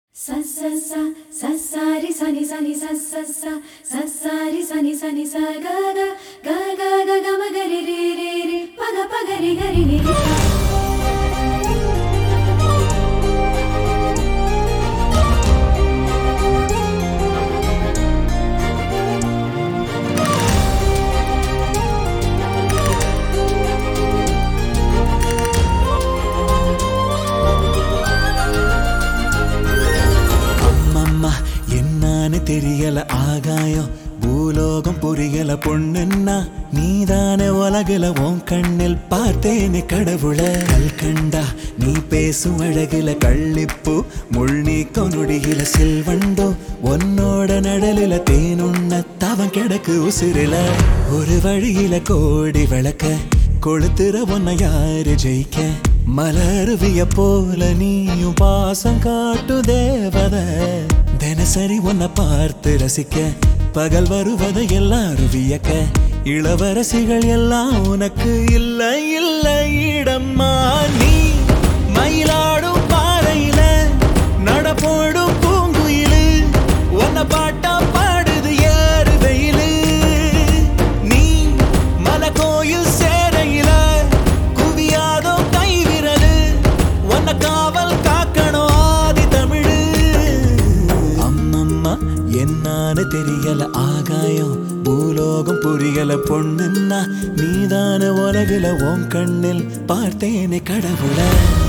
sa sa sa sa sa ri sa ni sa ni sa sa sa sa sa ri sa ni sa ni sa ga ga ga ga ga ga ma ga ri ri ri ri pa ga pa ga ri ga ri ni ri pa. அம்மம்மா என்னான்னு தெரியல ஆகாயம் பூலோகம் புரியல பொண்ணுன்னா நீதானே உலகுல உன் கண்ணில் பார்த்தேனே கடவுள கல் கண்டா நீ பேசும் அழகுல கள்ளிப்பு முள் நீக்க நொடியில செல்வண்டோ உன்னோட நடலில தேனுண்ண தவன் கிடக்கு உசிரில ஒரு வழியில கோடி விளக்க கொளுத்துற உன்னை யாரு ஜெயிக்க மலருவிய போல நீயும் பாசம் காட்டு தேவத தினசரி உன்னை பார்த்து ரசிக்க பகல் வருவதை எல்லாரும் வியக்க இளவரசிகள் எல்லாம் உனக்கு இல்லை இல்லை இடம்மா நீ மயிலாடும் பாறையில நடப்போடும் பூங்குயிலு உன்னை பாட்டா பாடுது ஏறு வெயிலு நீ மலை கோயில் சேரையில குவியாதோ கை விரலு உன்னை காவல் காக்கணும் ஆதி தமிழு அம்மம்மா என்னான்னு தெரியல ஆகாயம் பூலோகம் புரியல பொண்ணுன்னா நீதான உலகுல உன் கண்ணில் பார்த்தேனே கடவுளை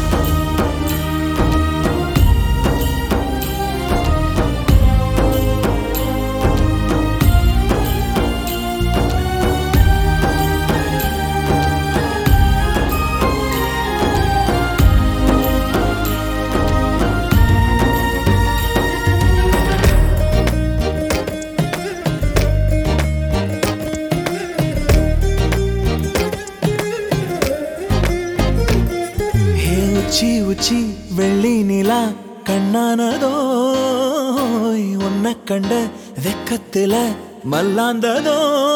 ஹே உச்சி உச்சி வெள்ளி நிலா கண்ணானதோ உன்னை கண்ட வெக்கத்துல மல்லாந்ததோ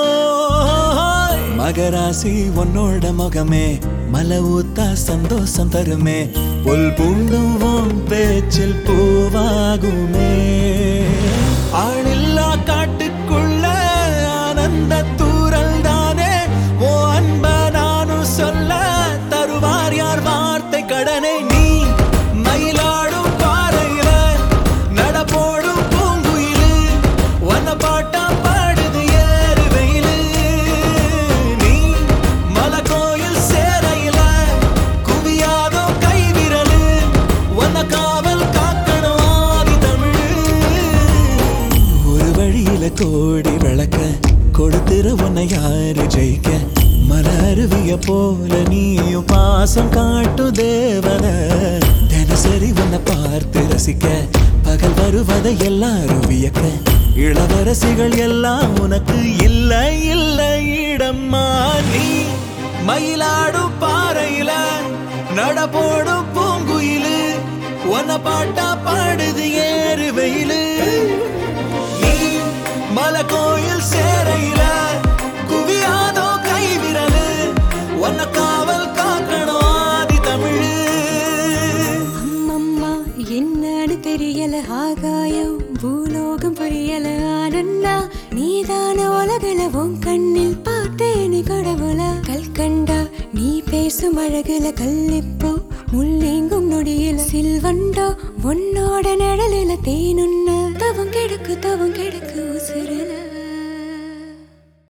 மகராசி உன்னோட முகமே மலை ஊத்தா சந்தோஷம் தருமே புல் பூண்டும் உன் பேச்சில் பூவாகுமே ஆளில்லா காட்டுக்குள்ள ஆனந்த தூரல் தானே ஓ அன்ப நானும் சொல்ல தருவார் யார் வார்த்தை கடனை நீ மயிலாடும் பாறையில நடப்போடும் பூங்குயிலு வன பாட்டா பாடுது ஏறு வெயிலு நீ மலை கோயில் சேரையில குவியாதோ கை விரலு வன காவல் காக்கணும் ஆதி தமிழு ஒரு வழியில கோடி விளக்க கொடுத்துற உன்னை யாரு ஜெயிக்க மல அருவிய போல நீயும் பாசம் காட்டு தேவத தினசரி உன்னை பார்த்து ரசிக்க பகல் வருவதை எல்லாரும் வியக்க இளவரசிகள் எல்லாம் உனக்கு இல்லை இல்லை இடம்மா நீ மயிலாடும் பாறையில நடப்போடும் பூங்குயிலு உன்னை பாட்டா பாடுது ஏறு வெயிலு நீ மலை கோயில் சேரையில குவியாதோ கை விரலு உன்னை காவல் காக்கணும் ஆதி தமிழு அம்மம்மா என்னன்னு தெரியல ஆகாயம் பூலோகம் புரியல ஆனந்தா நீதான உலகுல உன் கண்ணில் பார்த்தேனே கடவுள கல் கண்டா நீ பேசும் அழகுல கல்லிப்போ முள்ளேங்கும் நொடியில சில்வண்டோ உன்னோட நிழலில தேனுண்ண தவம் கெடுக்கு தவம் கெடுக்கு